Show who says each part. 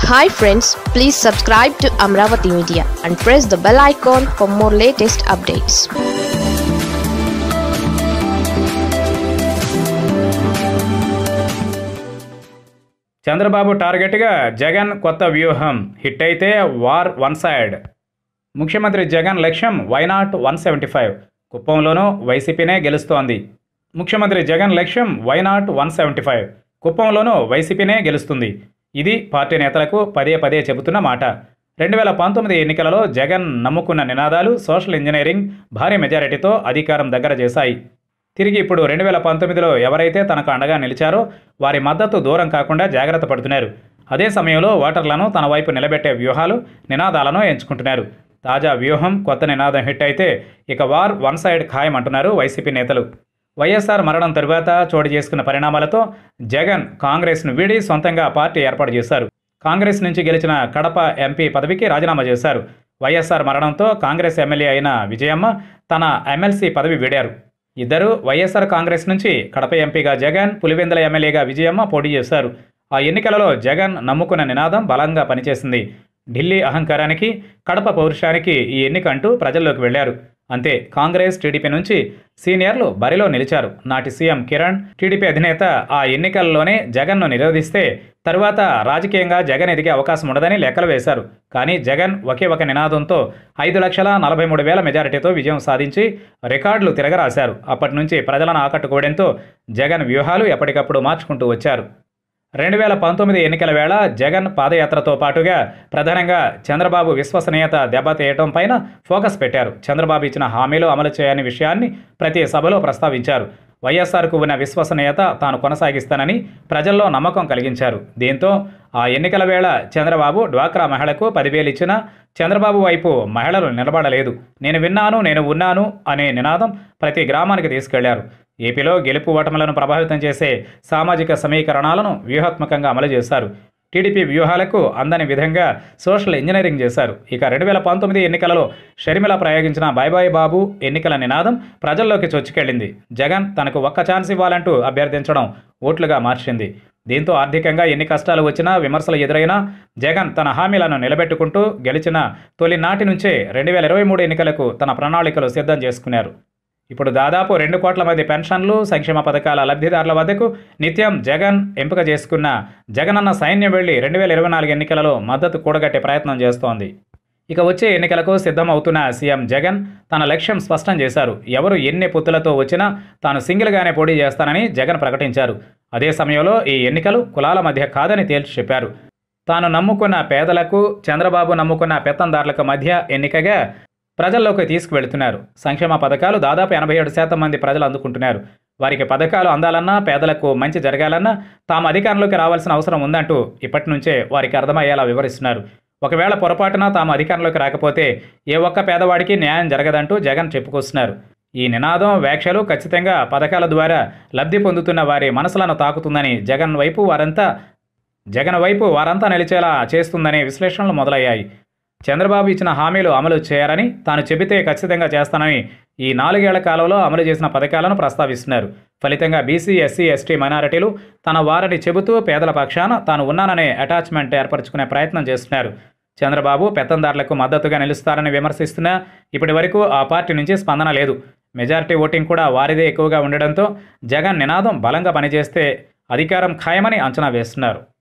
Speaker 1: hi friends please subscribe to Amaravati media and press the bell icon for more latest updates
Speaker 2: Chandrababu టార్గెట్గా జగన్ కొత్త వ్యూహం hit అయితే war one side ముఖ్యమంత్రి జగన్ లక్ష్యం why not one seventy five కుప్పంలోనూ వైసీపీనే గెలుస్తోంది ముఖ్యమంత్రి జగన్ లక్ష్యం వైనాట్ వన్ సెవెంటీ ఫైవ్ కుప్పంలోనూ వైసీపీనే గెలుస్తుంది ఇది పార్టీ నేతలకు పదే పదే చెబుతున్న మాట రెండు వేల పంతొమ్మిది ఎన్నికలలో జగన్ నమ్ముకున్న నినాదాలు సోషల్ ఇంజనీరింగ్ భారీ మెజారిటీతో అధికారం దగ్గర చేశాయి తిరిగి ఇప్పుడు రెండు వేల పంతొమ్మిదిలో ఎవరైతే తనకు అండగా నిలిచారో వారి మద్దతు దూరం కాకుండా జాగ్రత్త పడుతున్నారు అదే సమయంలో ఓటర్లను తన వైపు నిలబెట్టే వ్యూహాలు నినాదాలను ఎంచుకుంటున్నారు తాజా వ్యూహం కొత్త నినాదం హిట్ అయితే ఇక వార్ వన్ సైడ్ ఖాయం అంటున్నారు వైసీపీ నేతలు వైఎస్ఆర్ మరణం తరువాత చోటు చేసుకున్న పరిణామాలతో జగన్ కాంగ్రెస్ను వీడి సొంతంగా పార్టీ ఏర్పాటు చేశారు కాంగ్రెస్ నుంచి గెలిచిన కడప ఎంపీ పదవికి రాజీనామా చేశారు వైఎస్ఆర్ మరణంతో కాంగ్రెస్ ఎమ్మెల్యే అయిన విజయమ్మ తన ఎమ్మెల్సీ పదవి వీడారు ఇద్దరు వైఎస్ఆర్ కాంగ్రెస్ నుంచి కడప ఎంపీగా జగన్ పులివెందుల ఎమ్మెల్యేగా విజయమ్మ పోటీ చేశారు ఆ ఎన్నికలలో జగన్ నమ్ముకున్న నినాదం బలంగా పనిచేసింది ఢిల్లీ అహంకారానికి కడప పౌరుషానికి ఈ ఎన్నిక అంటూ ప్రజల్లోకి వెళ్లారు అంతే కాంగ్రెస్ టీడీపీ నుంచి సీనియర్లు బరిలో నిలిచారు నాటి సీఎం కిరణ్ టీడీపీ అధినేత ఆ ఎన్నికల్లోనే జగన్ను నిరోధిస్తే తరువాత రాజకీయంగా జగన్ ఎదిగే అవకాశం ఉండదని లెక్కలు వేశారు కానీ జగన్ ఒకే ఒక నినాదంతో ఐదు లక్షల నలభై మూడు వేల మెజారిటీతో విజయం సాధించి రికార్డులు తిరగరాశారు అప్పటి నుంచి ప్రజలను ఆకట్టుకోవడంతో జగన్ వ్యూహాలు ఎప్పటికప్పుడు మార్చుకుంటూ వచ్చారు రెండు వేల పంతొమ్మిది ఎన్నికల వేళ జగన్ పాదయాత్రతో పాటుగా ప్రధానంగా చంద్రబాబు విశ్వసనీయత దెబ్బతీయటం పైన ఫోకస్ పెట్టారు చంద్రబాబు ఇచ్చిన హామీలు అమలు చేయని విషయాన్ని ప్రతి సభలో ప్రస్తావించారు వైఎస్ఆర్కు ఉన్న విశ్వసనీయత తాను కొనసాగిస్తానని ప్రజల్లో నమ్మకం కలిగించారు దీంతో ఆ ఎన్నికల వేళ చంద్రబాబు డ్వాక్రా మహిళకు పదివేలు ఇచ్చినా చంద్రబాబు వైపు మహిళలు నిలబడలేదు నేను విన్నాను నేను ఉన్నాను అనే నినాదం ప్రతి గ్రామానికి తీసుకెళ్లారు ఏపీలో గెలుపు ఓటములను ప్రభావితం చేసే సామాజిక సమీకరణాలను వ్యూహాత్మకంగా అమలు చేశారు టీడీపీ వ్యూహాలకు అందని విధంగా సోషల్ ఇంజనీరింగ్ చేశారు ఇక రెండు వేల పంతొమ్మిది ఎన్నికలలో షర్మిల ప్రయోగించిన బాయ్ బాబు ఎన్నికల నినాదం ప్రజల్లోకి చొచ్చుకెళ్లింది జగన్ తనకు ఒక్క ఛాన్స్ ఇవ్వాలంటూ అభ్యర్థించడం ఓట్లుగా మార్చింది దీంతో ఆర్థికంగా ఎన్ని కష్టాలు వచ్చినా విమర్శలు ఎదురైనా జగన్ తన హామీలను నిలబెట్టుకుంటూ గెలిచిన తొలి నాటి నుంచే రెండు వేల ఇరవై మూడు ఎన్నికలకు తన ప్రణాళికలు సిద్ధం చేసుకున్నారు ఇప్పుడు దాదాపు రెండు కోట్ల మంది పెన్షన్లు సంక్షేమ పథకాల లబ్ధిదారుల వద్దకు నిత్యం జగన్ ఎంపిక చేసుకున్న జగనన్న సైన్యం వెళ్లి రెండు వేల ఇరవై నాలుగు ఎన్నికలలో మద్దతు కూడగట్టే ప్రయత్నం చేస్తోంది ఇక వచ్చే ఎన్నికలకు సిద్ధమవుతున్న సీఎం జగన్ తన లక్ష్యం స్పష్టం చేశారు ఎవరు ఎన్ని పొత్తులతో వచ్చినా తాను సింగిల్గానే పోటీ చేస్తానని జగన్ ప్రకటించారు అదే సమయంలో ఈ ఎన్నికలు కులాల మధ్య కాదని తేల్చి చెప్పారు తాను నమ్ముకున్న పేదలకు చంద్రబాబు నమ్ముకున్న పెత్తందారులకు మధ్య ఎన్నికగా ప్రజల్లోకి తీసుకువెళ్తున్నారు సంక్షేమ పథకాలు దాదాపు ఎనభై ఏడు శాతం మంది ప్రజలు అందుకుంటున్నారు వారికి పథకాలు అందాలన్నా పేదలకు మంచి జరగాలన్నా తాము అధికారంలోకి రావాల్సిన అవసరం ఉందంటూ ఇప్పటి నుంచే వారికి అర్థమయ్యేలా వివరిస్తున్నారు ఒకవేళ పొరపాటున తాము అధికారంలోకి రాకపోతే ఏ ఒక్క పేదవాడికి న్యాయం జరగదంటూ జగన్ చెప్పుకొస్తున్నారు ఈ నినాదం వ్యాఖ్యలు ఖచ్చితంగా పథకాల ద్వారా లబ్ధి పొందుతున్న వారి మనసులను తాకుతుందని జగన్ వైపు వారంతా జగన్ వైపు వారంతా నిలిచేలా చేస్తుందనే విశ్లేషణలు మొదలయ్యాయి చంద్రబాబు ఇచ్చిన హామీలు అమలు చేయాలని తాను చెబితే ఖచ్చితంగా చేస్తానని ఈ నాలుగేళ్ల కాలంలో అమలు చేసిన పథకాలను ప్రస్తావిస్తున్నారు ఫలితంగా బీసీ ఎస్సీ ఎస్టీ మైనారిటీలు తన వారిని చెబుతూ పేదల పక్షాన తాను ఉన్నాననే అటాచ్మెంట్ ఏర్పరచుకునే ప్రయత్నం చేస్తున్నారు చంద్రబాబు పెత్తందారులకు మద్దతుగా నిలుస్తారని విమర్శిస్తున్నా ఇప్పటి వరకు ఆ పార్టీ నుంచి స్పందన లేదు మెజారిటీ ఓటింగ్ కూడా వారిదే ఎక్కువగా ఉండడంతో జగన్ నినాదం బలంగా పనిచేస్తే అధికారం ఖాయమని అంచనా వేస్తున్నారు